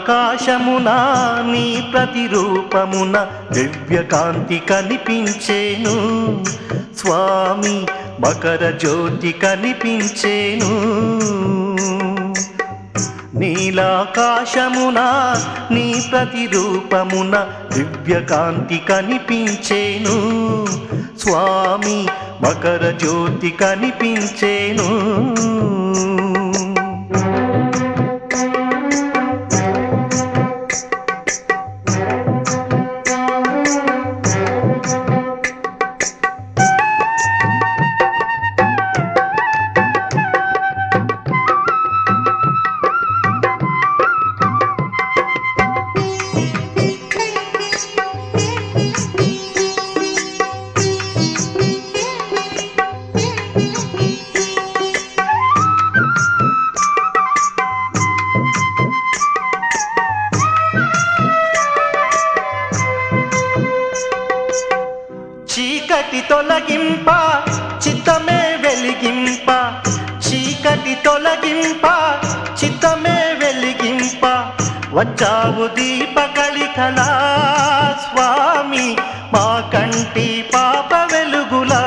నీలాకాశమున నీ ప్రతిరూపమున దివ్యకాంతి కనిపించేను స్వామి మకర జ్యోతి కనిపించేను నీలాకాశమున నీ ప్రతిరూపమున దివ్యకాంతి కనిపించేను స్వామి మకర జ్యోతి కనిపించేను చీకటి తొలగింప చిత్తమే వెలిగింప చీకటి తొలగింప చిత్తమే వెలిగింప వచ్చావు దీపకళికలా స్వామి మా కంటి పాప వెలుగులా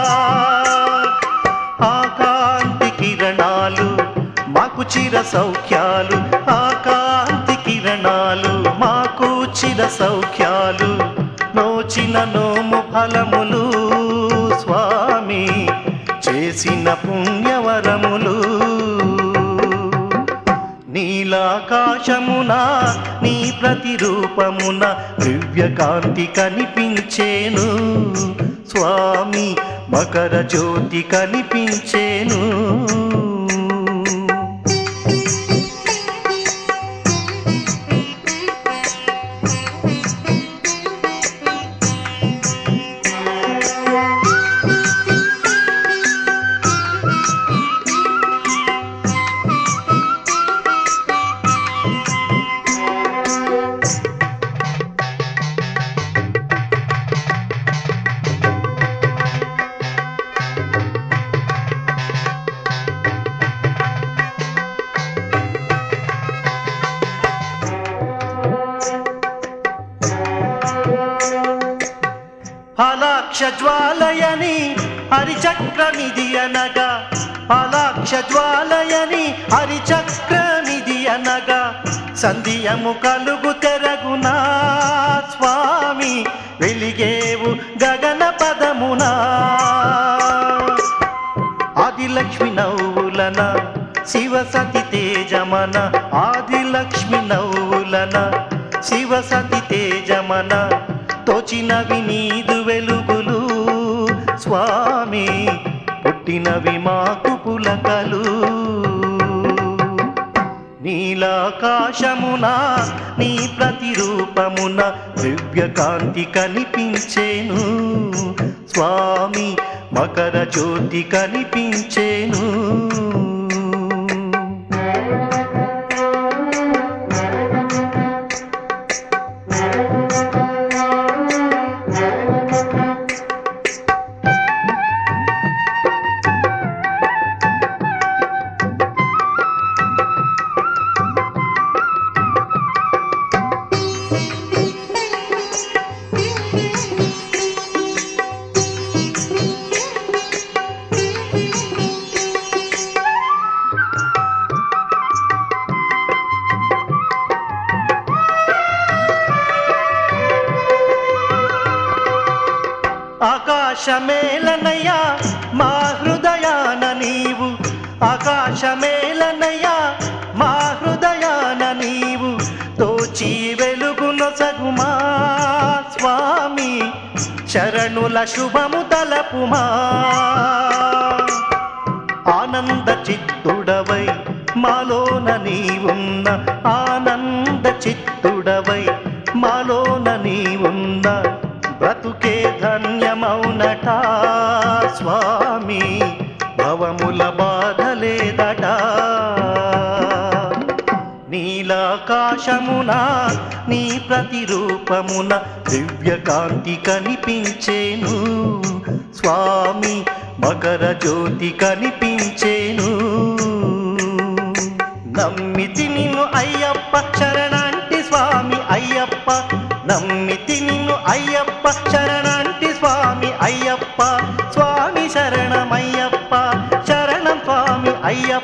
ఆ కాంతి కిరణాలు మాకు చిర సౌఖ్యాలు ఆ కాంతి కిరణాలు మాకు చిర సౌఖ్యాలు నోచిన నోము ఫలములు స్వామి చేసిన పుణ్యవరములు నీలాకాశమున నీ ప్రతిరూపమున దివ్యకాంతి కనిపించేను స్వామి మకర జ్యోతి కనిపించేను ఫలాక్ష జ్వాలయని హరిచక్రమిది అనగా ఫలాక్ష జ్వాలయని హరిచక్రమిది అనగా సంధియము కలుగు తెరగునా స్వామి వెలిగేవు గగన పదమునా ఆదిలక్ష్మి నవ్వులన శివసతి తేజమన ఆదిలక్ష్మి నవ్వులన శివసతి తేజమన తోచినవి నీదు వెలుగులు స్వామి పుట్టినవి మాకు పులకలు నీలాకాశమున నీ ప్రతిరూపమున దివ్యకాంతి కనిపించేను స్వామి మకర జ్యోతి కనిపించేను ఆకాశమేలనయ్యా మా హృదయాన నీవు ఆకాశమేలనయ్యా మా హృదయాన నీవు తోచి వెలుగున సగుమా స్వామి శరణుల శుభము తలపుమా ఆనంద చిత్తుడవై మాలోన నీవున్న ఆనంద చిత్తుడవై మాలోన నీవున్న బ్రతుకే ధన్యమౌనట స్వామి భవముల బాధలేదట నీలాకాశమున నీ ప్రతిరూపమున దివ్యకాంతి కనిపించేను స్వామి మకర జ్యోతి కనిపించేను నమ్మితి నిన్ను అయ్యప్ప శరణాంటి అయ్యప్ప స్వామి శరణమయ్యప్ప శరణం స్వామి అయ్యప్ప